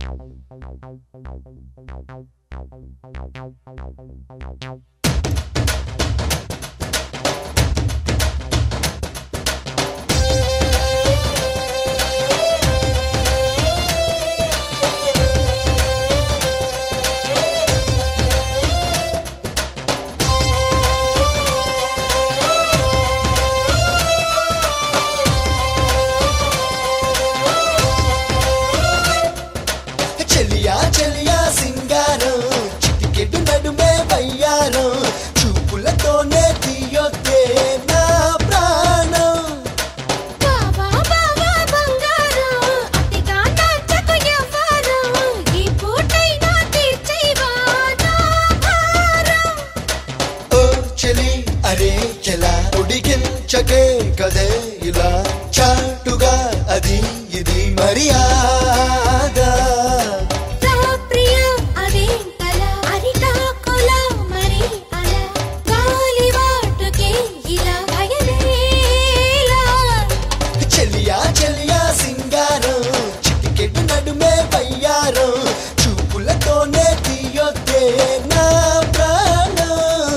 చెలియా చెలియా సింగారం చిటికెడు నడుమే వయ్యారం చూపులతోనే తీయొద్దే నా ప్రాణం బావా బావా బంగారం అతిగా నాచకు ఎవ్వరం ఈ పూటైనా తీర్చేవా నా భారం ఓ చెలి అరే చెలా ఉడికించకే కదే ఇలా చాటుగా అది ఇది మర్యాద రా ప్రియ అదేంటలా అరిటాకులా మరి అలా గాలివాటుకే ఇలా భయమేలా చెలియా చెలియా సింగారం చిటికెడు నడుమే వయ్యారం చూపులతోనే తీయొద్దే నా ప్రాణం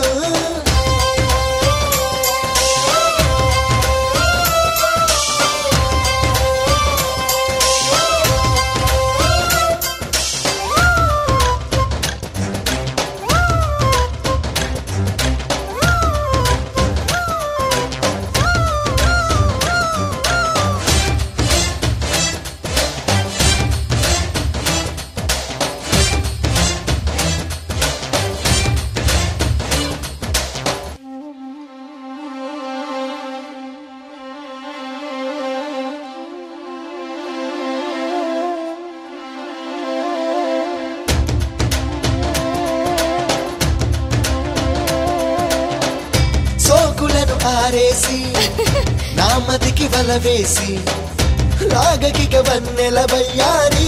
సోకులను ఆరేసి నా మదికి వల వేసి రాగకిక వన్నెల బయ్యారి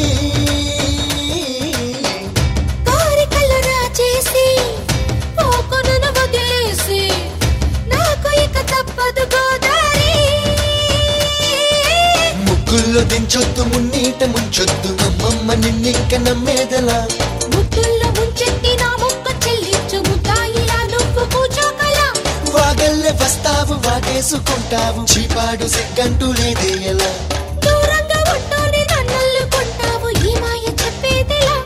కోరికలు రాచేసి పోకునను వదిలేసి నాకు ఇక తప్పదు గోదారి ముగ్గుల్లో దించొద్దు మున్నీట ముంచొద్దు అమ్మమ్మ నిన్నింక నమ్మేదలా ముద్దుల్లో ముంచెత్తి నా మొక్క చెల్లించు ముద్దాయిలా నువ్వు కూచోకలా వాగల్లే వస్తావు వాటేసుకుంటావు చీపాడు సిగ్గంటూ లేదే ఎలా దూరంగా ఉంటూనే నన్నల్లుకుంటావు ఈ మాయ చెప్పేదిలా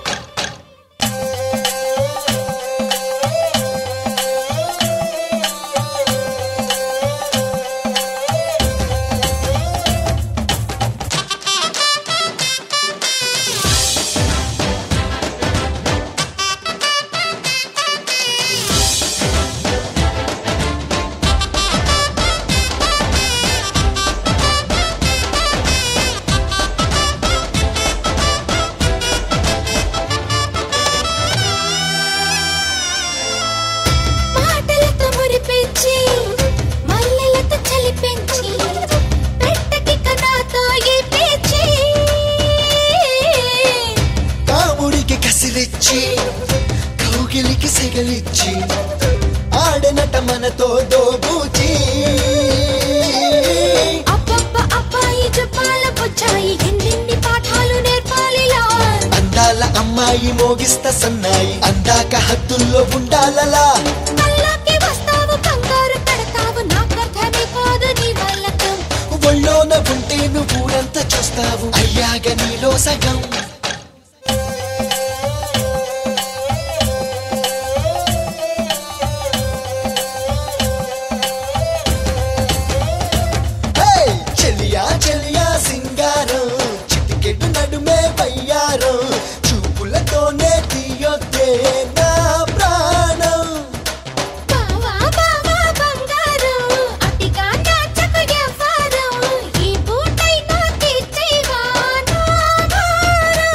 మాటలతో మురిపించి మల్లెలతో చలిపించి పెట్టకిక నాతో ఈ పేచి కాముడికి కసిరిచ్చి కౌగిలికి సెగలిచ్చి ఆడనట మనతో దోబూచి అబ్బబ్బ అబ్బాయి జపాల బుచ్చాయి ఎన్నెన్ని పాఠాలు నేర్పాలిలా అందాల అమ్మాయి మోగిస్త సన్నాయి అందాక హద్దుల్లో ఉండాలలా కల్లోకి వస్తావు కంగారు పెడతావు నాకర్థమే కాదు నీ వల్లకం ఒళ్ళోన ఉంటే నువ్వు ఊరంతా చూస్తావు అయ్యాక నీలో సగం హే! చెలియా చెలియా సింగారం చిటికెడు నడుమే వయ్యారం చూపులతోనే తీయొద్దే నా ప్రాణం బావా బావా బంగారం అతిగా నాచకు ఎవ్వరం ఈ పూటైనా తీర్చేవా నా భారం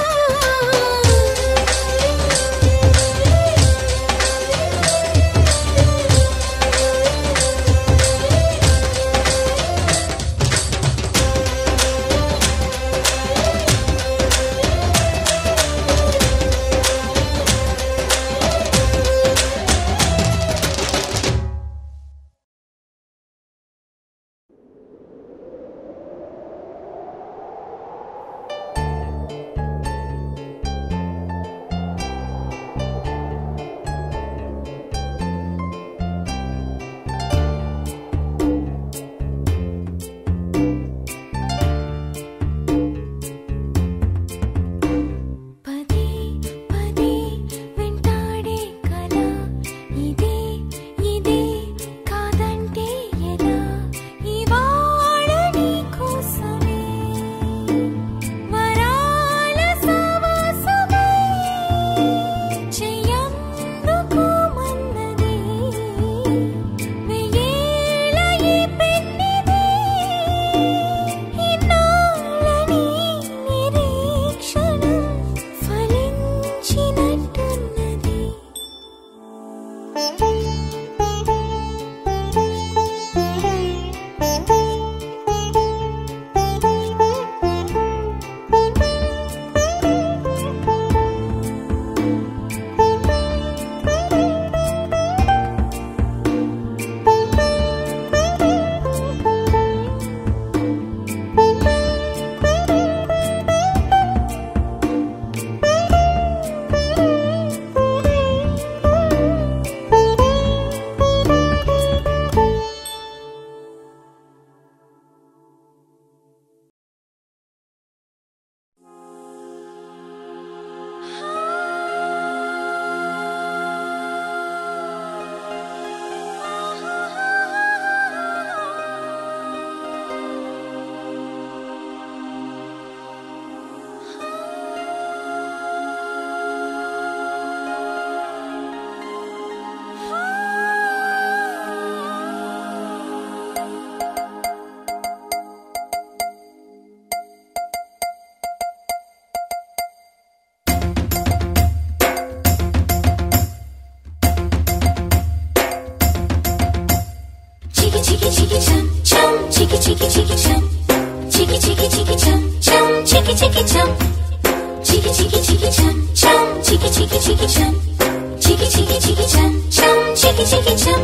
చికి చికి చం చికి చికి చికి చం చం చికి చికి చం చికి చికి చికి చం చం చికి చికి చికి చం చికి చికి చికి చం చం చికి చికి చం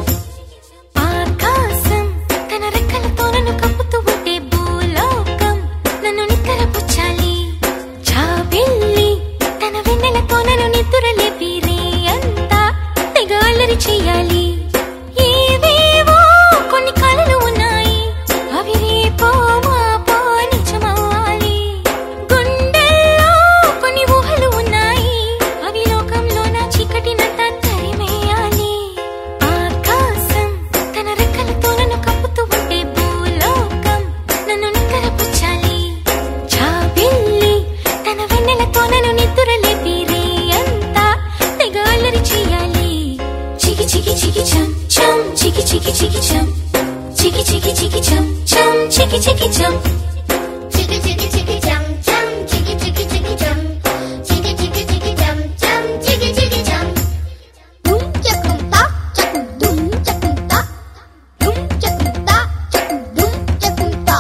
ఆకాశం తన రెక్కలతో నన్ను కప్పుతూ ఉంటే భూలోకం నన్ను నిక్కరపుచ్చాలి చాబిల్లి తన వెన్నెలతో నన్ను నిద్రలేపి రే అంతా తెగ అల్లరి చెయ్యాలి ఏవేవో కొన్ని కలలు ఉన్నాయి అవి రేపో మాపో నిజమవ్వాలి గుండెల్లో కొన్ని ఊహలు ఉన్నాయి అవి లోకంలో నా చీకటినంతా తరిమేయాలి ఆకాశం తన రెక్కలతో నన్ను కప్పుతూ ఉంటే భూలోకం నన్ను నిక్కరపుచ్చాలి చాబిల్లి తన వెన్నెలతో నన్ను నిద్రలేపి రే అంతా తెగ అల్లరి చెయ్యాలి చికి చికి చికి చం చం చికి చికి చికి చం చికి చికి చికి చం చం చికి చికి చం చికి చికి చికి చం చం చికి చికి చికి చం చికి చికి చికి చం చం చికి చికి చం డుమ్ చకుం తా చకుం డుమ్ చకుం తా డుమ్ చకుం తా చకుం డుమ్ చకుం తా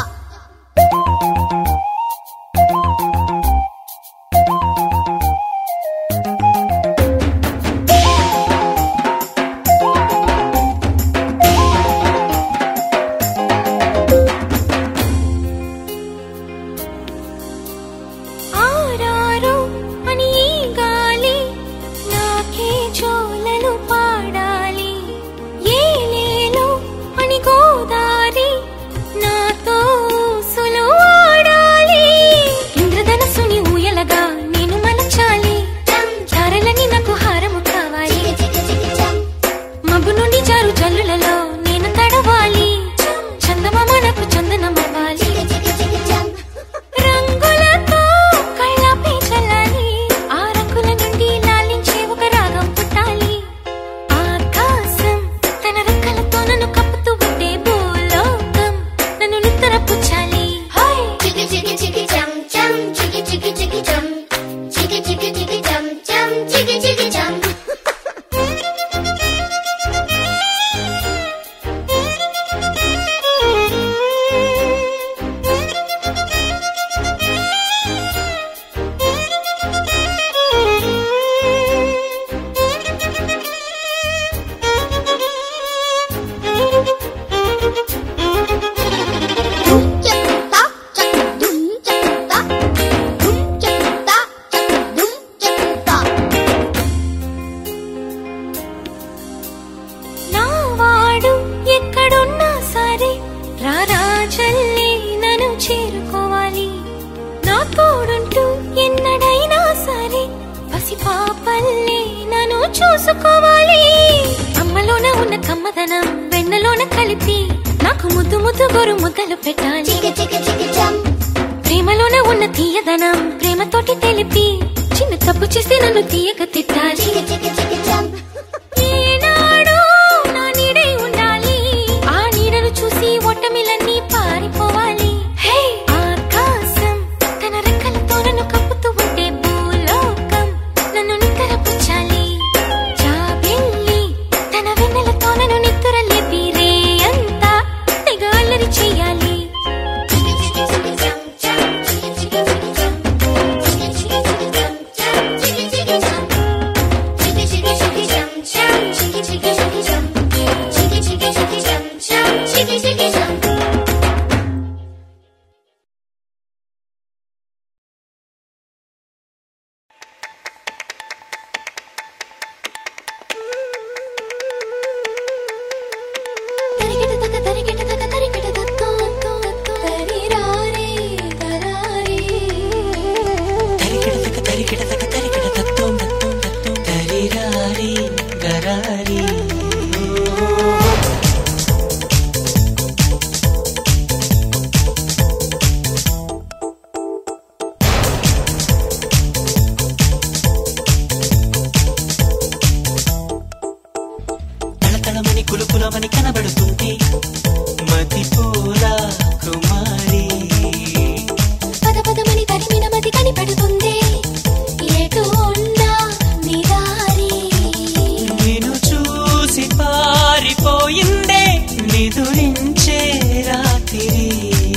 ఆరారు అని ఈ గాలి నాకే జోలలు పాడాలి ఏలేలు అని గోదారి నాతో ఊసులు ఆడాలి ఇంద్రధనస్సుని ఊయలగా నేను మలచాలి చారలని నాకు హారము కావాలి చికి చికి చం మబ్బు నుండి జారు జల్లులలో నేను తడవాలి చందమామ నాకు చందనమవ్వాలి చికి చికి చికి చం రంగులతో కళ్ళపై చల్లాలి ఆ రంగుల నుండి లాలించే ఒక రాగం పుట్టాలి ఆకాశం తన రెక్కలతో నన్ను కప్పుతూ ఉంటే భూలోకం నన్ను నిద్ర పుచ్చాలి చికి చికి చికి చం చం చికి చికి చికి చం చికి చికి చికి చం చం చికి చికి చం డుమ్ చకుం తా చకుం డుమ్ చకుం తా డుమ్ చకుం తా చకుం డుమ్ చకుం తా నా వాడు ఎక్కడున్నా సరే రారాజల్లే నన్ను చేరుకోవాలి నా తోడుంటూ ఎన్నడైనా సరే పసి పాపల్లే నన్ను చూసుకోవాలి అమ్మలోన ఉన్న కమ్మదనం వెన్నలోన కలిపి నాకు ముద్దు ముద్దు గొరు ముద్దలు పెట్టాలి చికి చికి చికి చం ప్రేమలోన ఉన్న తీయదనం ప్రేమతోటి తెలిపి చిన్న తప్పు చేస్తే నన్ను తీయక తిట్టాలి చికి చికి చికి చం ఈనాడు నా నీడై ఉండాలి ఆ నీడను చూసి ఒట్టమిలన్నీ పారిపోవాలి హే ఆకాశం తన రెక్కలతో నన్ను కప్పుతూ ఉంటే భూలోకం నన్ను నిద్రపుచ్చాలి జాబిల్లి తన వెన్నెలతో నన్ను నిద్రలేపి రే అంతా తెగ అల్లరి చెయ్యాలి చికి చికి చికి చం చం చికి చికి చికి చం చికి చికి చికి చం చం చికి చికి చం చికి చికి చికి చం చం చికి చికి చికి చం చికి చికి చికి చం చం చికి చికి చం తరిగిట తక తరిగిట తక తరిగిట దత్తో దత్తో తరిరారే తరారే తరికిడతక తరికిడతక తరికిడ తత్వం తత్వం తత్వం తరిరారి గరారి తళతళమని కులుకులమని కనబడుతుంది మతిపూల కుమారి పద పదమని తరిమిన మతి కనిపెడుతుంది ఎటు ఉన్నా నిదారి నిన్ను చూసి పారిపోయిందే నిదురించే రాత్రి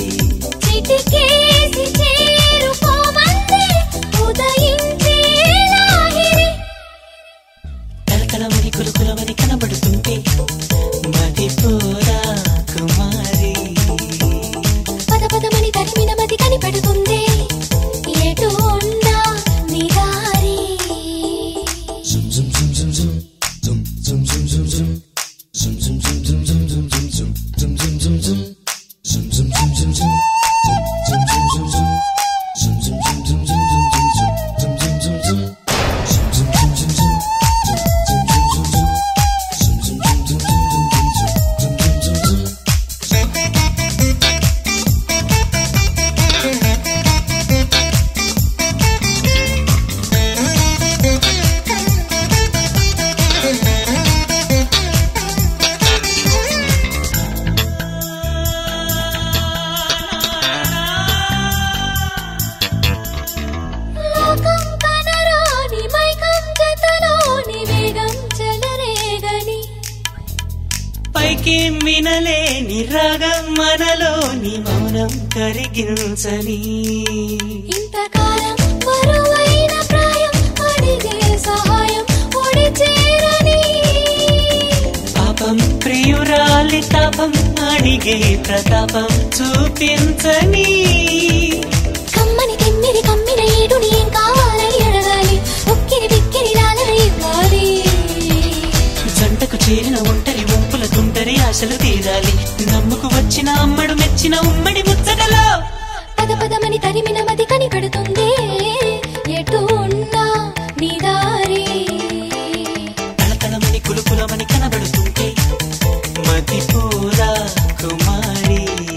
తీయని రాగం మనలోని మౌనం కరిగించని ఇంతకాలం బరువైన ప్రాయం అడిగే సహాయం ఒడి చేరని పాపం ప్రియురాలి తాపం అడిగే ప్రతాపం చూపించని కమ్మని తిమ్మిరి కమ్మిన ఏడుని ఏం కావాలని అడగాలి ఉక్కిరి బిక్కిరి లాలని ఇవ్వాలి జంటకు చేరిన ఒంటరి వంపుల తుంటరి ఆశలు తీరాలి నమ్ముకు వచ్చిన అమ్మడు మెచ్చిన ఉమ్మడి ముచ్చటలో పద పదమని తరిమిన మది కనిపెడుతుంది ఎటు ఉన్నా నీ దారి తలతలమని కులుకులమని కనబడుతుంటే మతిపోరా కుమారి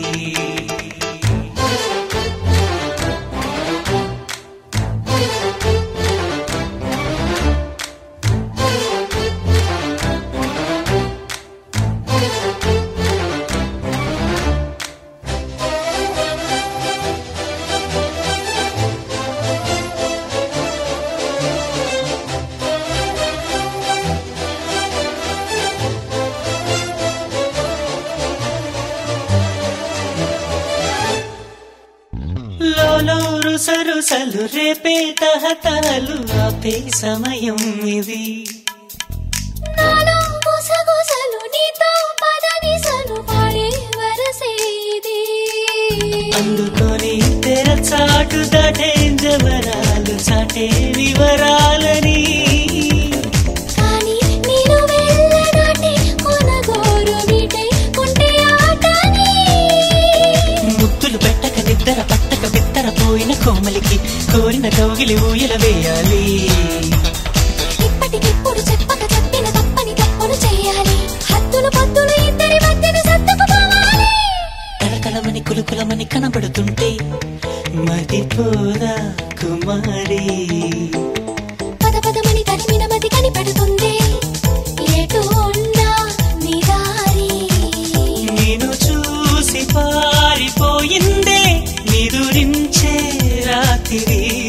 లోలో రుసరుసలు రేపే తహతలు ఆపే సమయం ఇది నాలో గుసగుసలు నీతో పదనిసలు పాడే వరసే ఇది అందుకొని తెరచాటు దాటే జవరాలు చాటే వివరాలని కానీ నేను వెళ్ళనాటే కొనగోరు మీటే కొంటే ఆటని ముద్దులు పెట్టక నిద్దర పట్టక బిత్తర పోయిన కోమలికి కోరిన కౌగిలి ఊయల వేయాలి ఇప్పటికిప్పుడు చెప్పక చెప్పిన తప్పని తప్పును చేయాలి హద్దులు పొద్దులు ఇద్దరి మధ్యన సర్దుకుపోవాలి తలతలమని కులుకులమని కనబడుతుంటే మతిపోదా కుమారి పద పదమని తరిమిన మతి కనిపెడుతుంది ఎటు ఉన్నా నీ దారి నేను చూసి పారిపోయిందే నిదురించే రాత్రి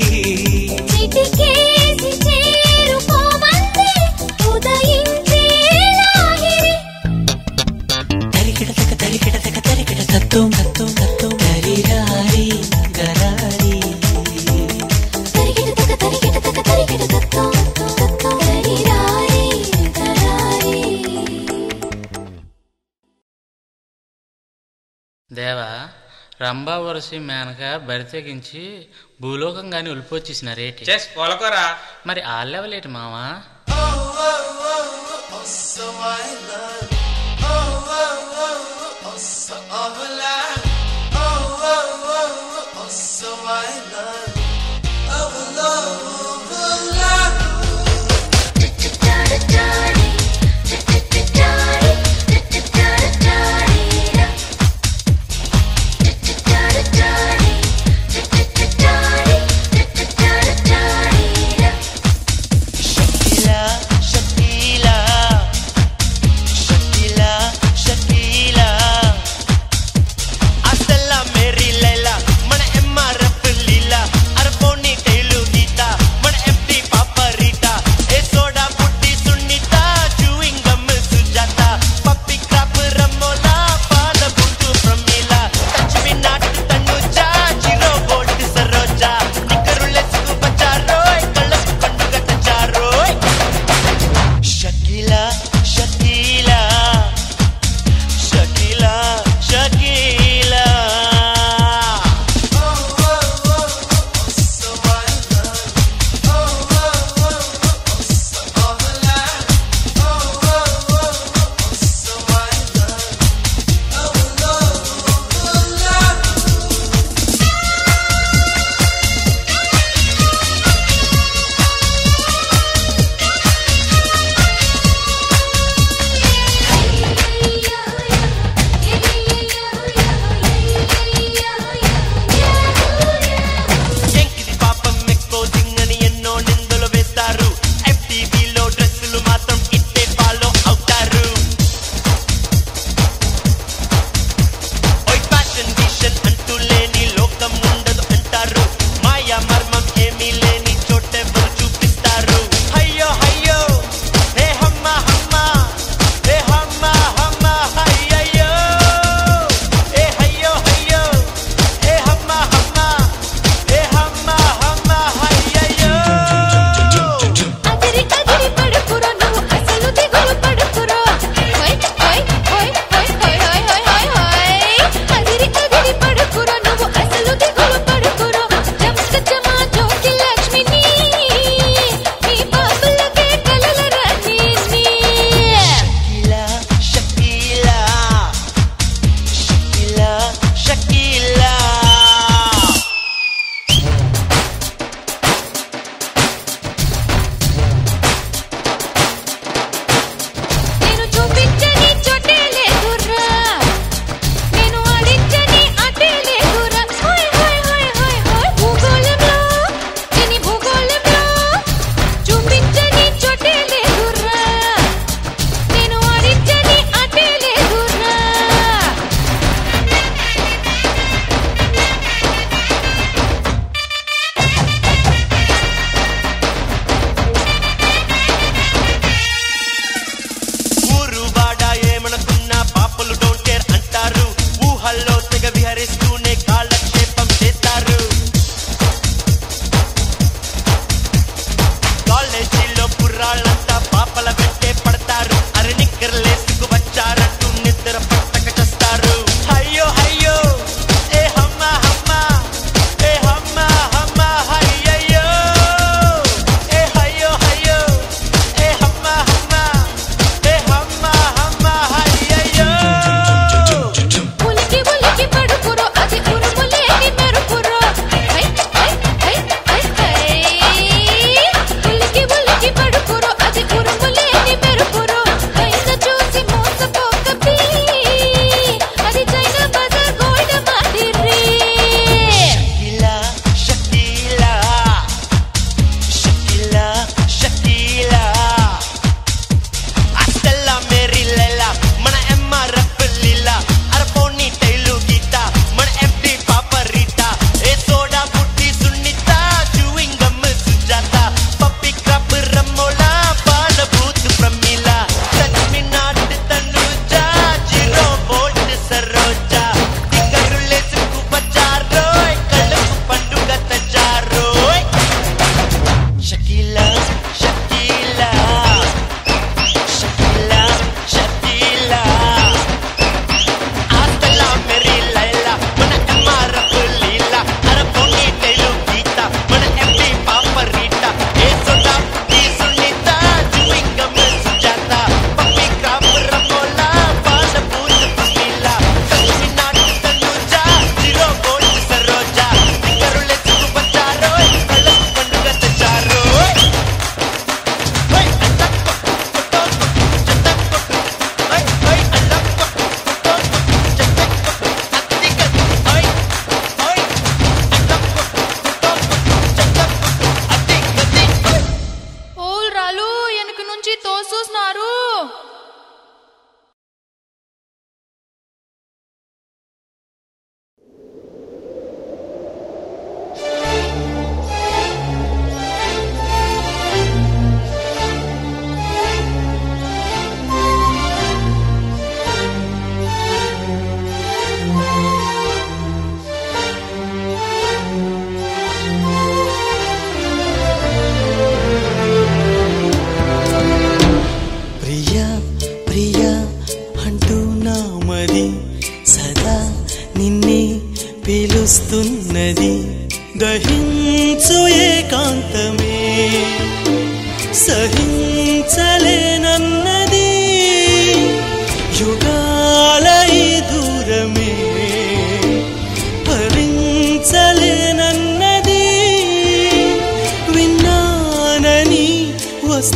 చిటికేసి చేరుకోమంది ఉదయించే లాహిరి తరికిడతక తరికిడతక తరికిడ తత్వం తత్వం తత్వం గరిరారి గరారి తరిగిడతక తరిగిడతక తరిగిడతత్తో తత్తో గరిరారి గరారి దేవా రంభా వరసి మేనక బరితెగించి భూలోకం గాని ఉలిపొచ్చేసిన రేటి చేసి కొలకోరా మరి ఆ లెవెల్ ఏంటి మావా Shakira, Shakira,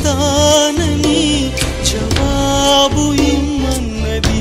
వస్తానని జవాబు ఇమ్మన్నది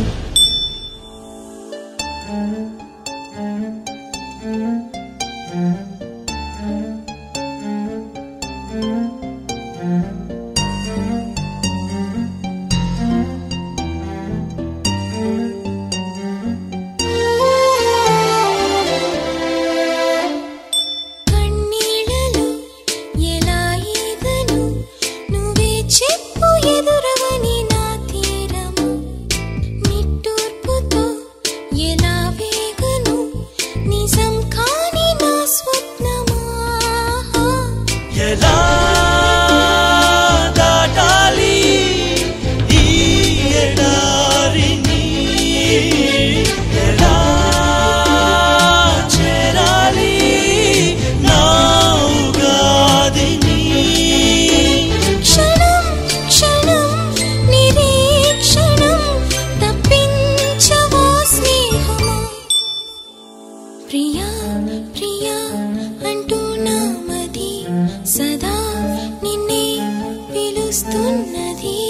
కన్నీళ్ళలో ఎలా ఈగను నువ్వే చెప్పు ఎదురవని నా తీరము నిట్టూర్పుతో ఎలా వేగను నిజం కాని నా స్వప్నమా ఎలా దాటాలి ఈ ఎడారిని ఎలా చేరాలి నా ఉగాదిని క్షణం క్షణం నిరీక్షణం తప్పించవో స్నేహమా ప్రియా ప్రియా అంటూ నామది సదా నిన్నే పిలుస్తున్నది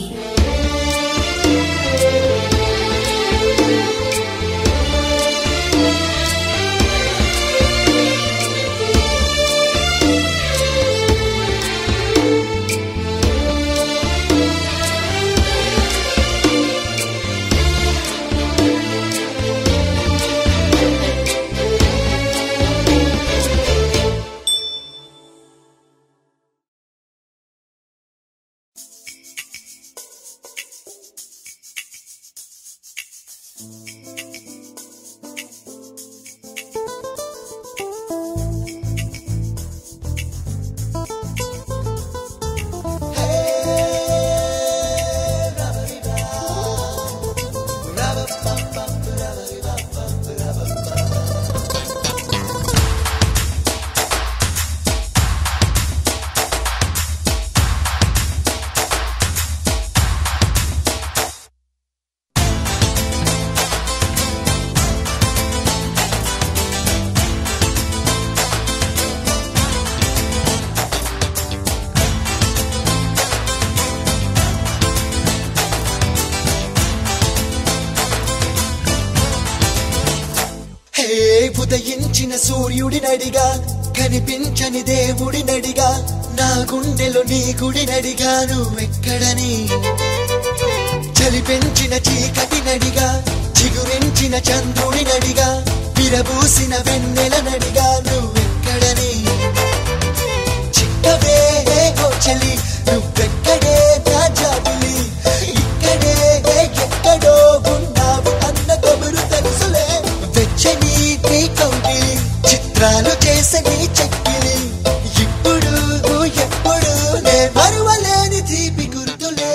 హే ఉదయించిన సూర్యుడి నడిగా కనిపించని దేవుడి నడిగా నా గుండెలో నీ గుడి నడిగా నువ్వెక్కడని చలి పెంచిన చీకటి నడిగా చిగురించిన చంద్రుడి నడిగా విరబూసిన వెన్నెల నడిగా నువ్వెక్కడని చిక్కవే ఓ చలి నువ్వెక్కడే నా జాబిలి ఇక్కడే ఎక్కడో ఉన్నావు అన్న కబురు తెలుసులే వెచ్చని నీ కౌగిలి చిత్రాలు చేసని చెక్కిలి ఇప్పుడు ఎప్పుడు నే మరువలేని తీపి గుర్తులే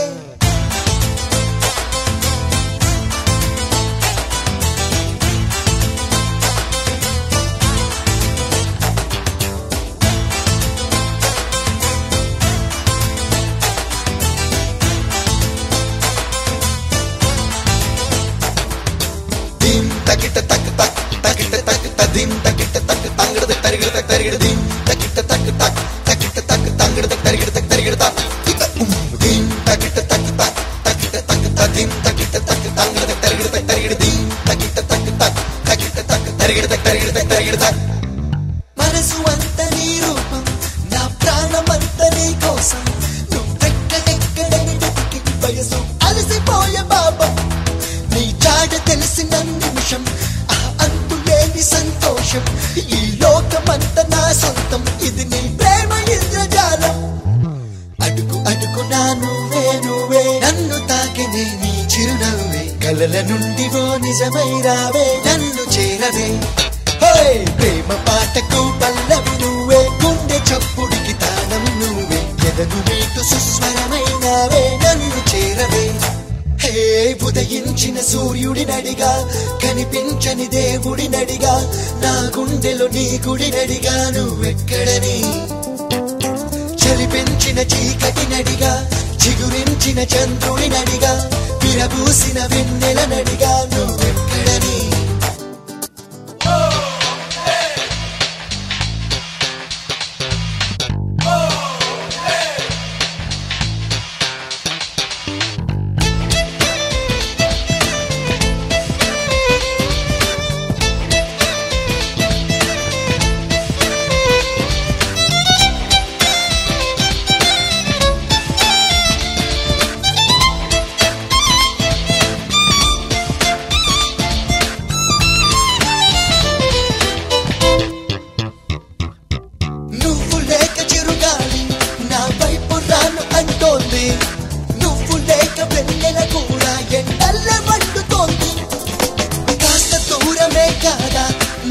దిం తకిట తక్ తక్ తకిట తక్ తదిం తకిట తక్ తంగడ తరిగిడ తక్ తరిగిడ దిం తకిట తక్ తక్ తకిట తక్ తంగడ తరిగిడ తక్ తరిగిడ తక్ ఇక ఉమ్ దిం తకిట తక్ తక్ తకిట తక్ తదిం తకిట తక్ తంగడ తరిగిడ తక్ తరిగిడ దిం తకిట తక్ తక్ తకిట తక్ తరిగిడ తక్ తరిగిడ తక్ తరిగిడ తక్ మనసు అంత నీ రూపం నా ప్రాణమంత నీ కోసం నువ్వెక్కడెక్కడని వెతికి వయసు అలసిపోయే బాబం నీ జాడ తెలిసిన నిమిషం ఆ అంతులేని సంతోషం ఈ లోకమంత నా సొంతం ఇది నీ ప్రేమ ఇంద్రజాలం అడుగు అడుగు నా నువ్వే నువ్వే నన్ను తాకినే నీ చిరునవ్వే కలల నుండి ఓ నిజమై రావే నన్ను చేరవే హోయ్ ప్రేమ పాటకు పల్లవి నువ్వే గుండె చప్పుడికి తాళం నువ్వే ఎదను మీటు సుస్వరమైనవే నన్ను చేరవే హే ఉదయించిన సూర్యుడి నడిగా కనిపించని దేవుడి నడిగా నా గుండెలో నీ గుడి నడిగా నువ్వెక్కడని చలి పెంచిన చీకటి నడిగా చిగురించిన చంద్రుడి నడిగా విరబూసిన వెన్నెల నడిగా నువ్వెక్కడని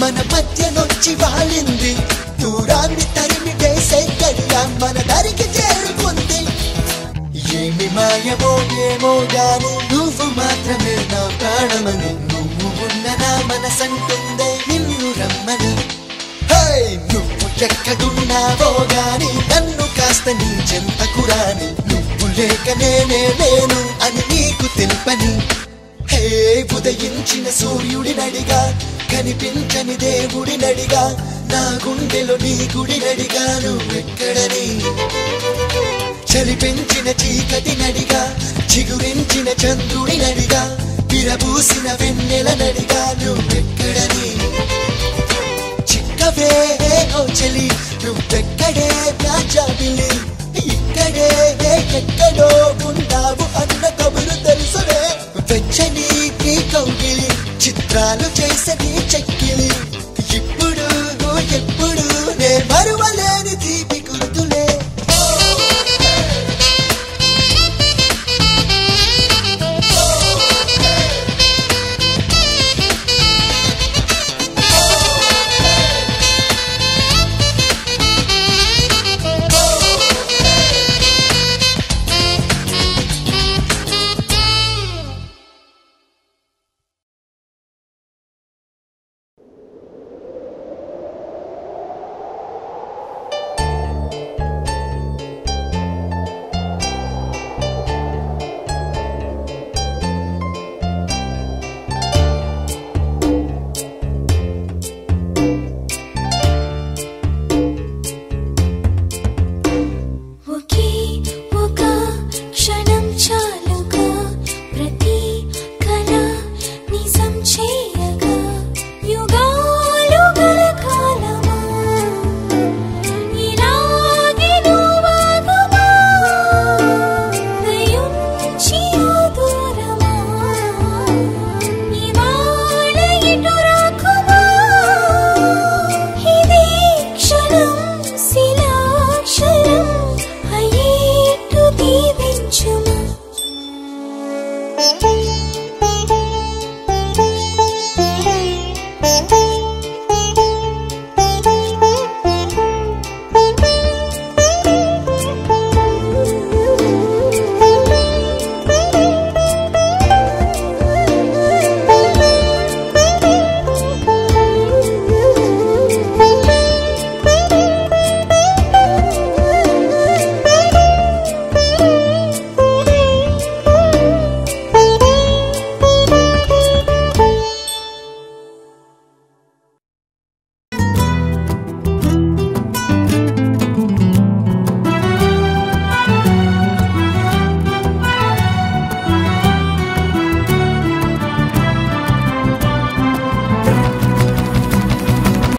మన మధ్యనొచ్చి వాలింది దూరాన్ని తరిమి వేసే గడియ మన దరికి చేరుకుంది ఏమి మాయమో ఏమో గాని నువ్వు మాత్రమే నా ప్రాణమని నువ్వు ఉన్న నా మనసంటుందే నిన్ను రమ్మని హై! నువ్వు ఎక్కడున్నావో గాని నన్ను కాస్త నీ చెంతకు రాని నువ్వు లేక నేనే లేను అని నీకు తెలుపని హే ఉదయించిన సూర్యుడి నడిగా కనిపించని దేవుడి నడిగా నా గుండెలో నీ గుడి నడిగా నువ్వెక్కడని చలి పెంచిన చీకటి నడిగా చిగురించిన చంద్రుడి నడిగా విరబూసిన వెన్నెల నడిగా నువ్వెక్కడని చిక్కవే ఓ చెలి నువ్వెక్కడ